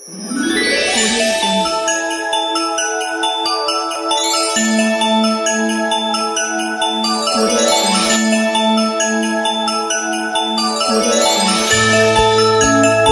Audio Jungle. Audio Jungle. Audio Jungle.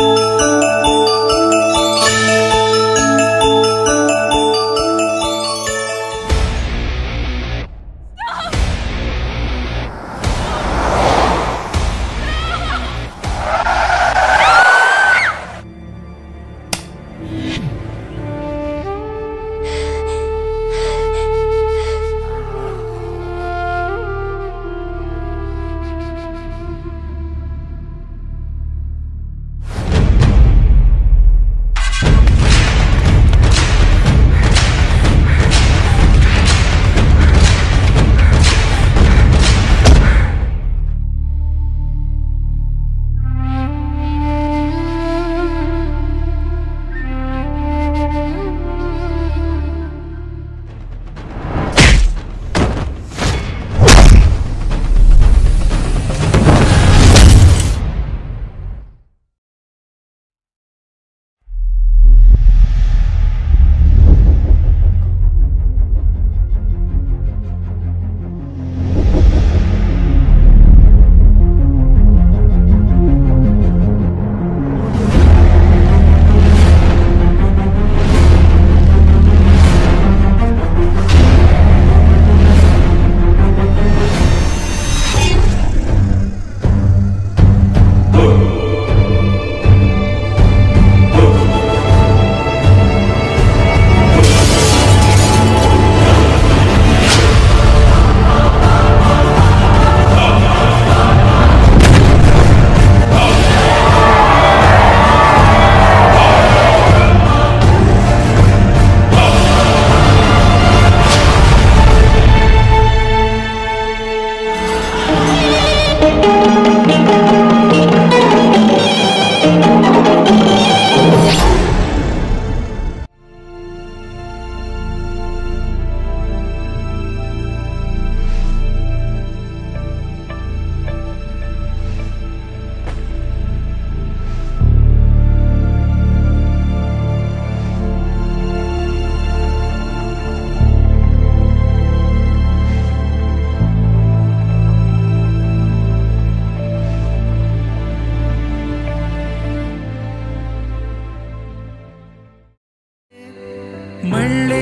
మళ్ళీ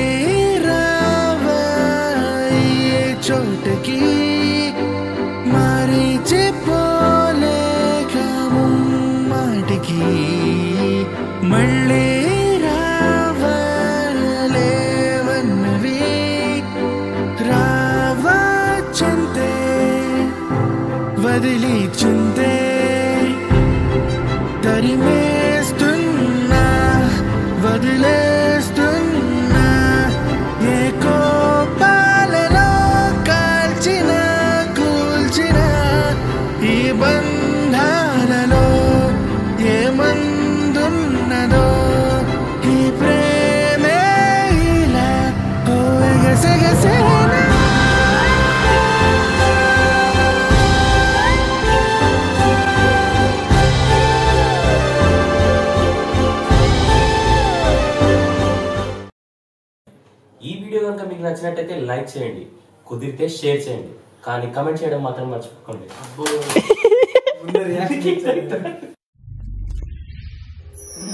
రావా ఈ చోటకి మరిచిపోలేక మాటికి మళ్ళీ రావా లేవన్నవి రావా చింతే వదిలి చింతే తరిమేస్తున్నా వదిలేస్తున్నా ఏ కోపాలలో కాల్చిన కూల్చిన ఈ బంధాలలో ఏ మందున్నదో ఈ ప్రేమే ఇలా ఓ ఎగసెగసేనా ఈ వీడియో కనుక మీకు నచ్చినట్టయితే లైక్ చేయండి కుదిరితే షేర్ చేయండి కానీ కమెంట్ చేయడం మాత్రం మర్చిపోకండి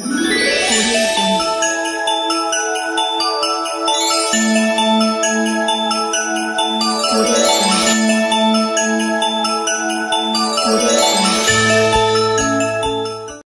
Audio Jungle.